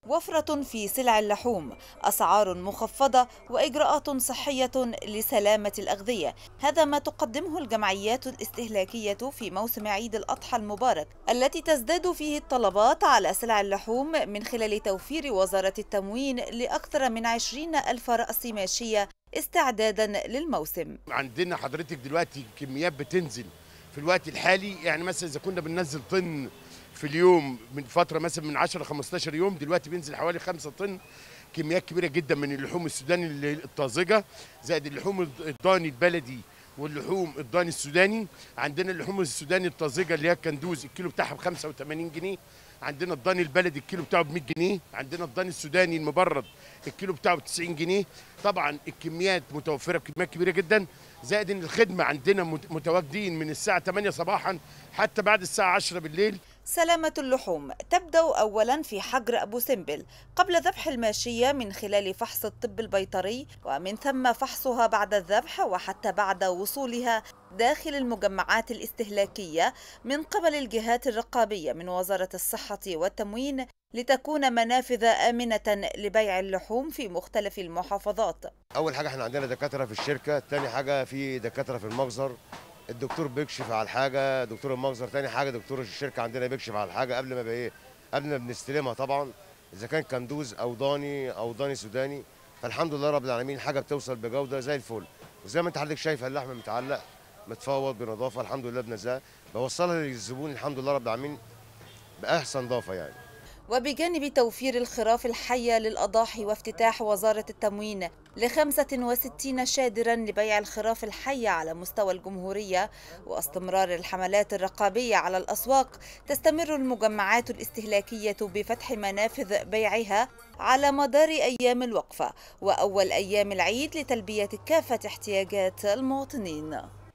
وفرة في سلع اللحوم أسعار مخفضة وإجراءات صحية لسلامة الأغذية هذا ما تقدمه الجمعيات الاستهلاكية في موسم عيد الأضحى المبارك التي تزداد فيه الطلبات على سلع اللحوم من خلال توفير وزارة التموين لأكثر من 20 ألف رأس ماشية استعدادا للموسم عندنا حضرتك دلوقتي كميات بتنزل في الوقت الحالي يعني مثلا اذا كنا بننزل طن في اليوم من فتره مثلا من 10 ل 15 يوم دلوقتي بينزل حوالي 5 طن كميات كبيره جدا من اللحوم السوداني الطازجه زائد اللحوم الضاني البلدي واللحوم الضاني السوداني عندنا اللحوم السوداني الطازجه اللي هي الكندوز الكيلو بتاعها ب 85 جنيه عندنا الضاني البلدي الكيلو بتاعه ب 100 جنيه عندنا الضاني السوداني المبرد الكيلو بتاعه ب 90 جنيه طبعا الكميات متوفره بكميات كبيره جدا زائد ان الخدمه عندنا متواجدين من الساعه 8 صباحا حتى بعد الساعه 10 بالليل سلامة اللحوم تبدأ أولا في حجر أبو سمبل قبل ذبح الماشية من خلال فحص الطب البيطري ومن ثم فحصها بعد الذبح وحتى بعد وصولها داخل المجمعات الاستهلاكية من قبل الجهات الرقابية من وزارة الصحة والتموين لتكون منافذ آمنة لبيع اللحوم في مختلف المحافظات أول حاجة احنا عندنا دكاترة في الشركة تاني حاجة في دكاترة في المجزر الدكتور بيكشف على الحاجه دكتور المجزر تاني حاجه دكتور الشركه عندنا بيكشف على الحاجه قبل ما بايه قبل ما بنستلمها طبعا اذا كان كندوز او ضاني او ضاني سوداني فالحمد لله رب العالمين الحاجه بتوصل بجوده زي الفل وزي ما انت حضرتك شايف اللحم متعلق متفوض بنظافه الحمد لله بنزاهه بوصلها للزبون الحمد لله رب العالمين باحسن ضافه يعني وبجانب توفير الخراف الحية للأضاحي وافتتاح وزارة التموين ل 65 شادرا لبيع الخراف الحية على مستوى الجمهورية واستمرار الحملات الرقابية على الأسواق تستمر المجمعات الاستهلاكية بفتح منافذ بيعها على مدار أيام الوقفة وأول أيام العيد لتلبية كافة احتياجات المواطنين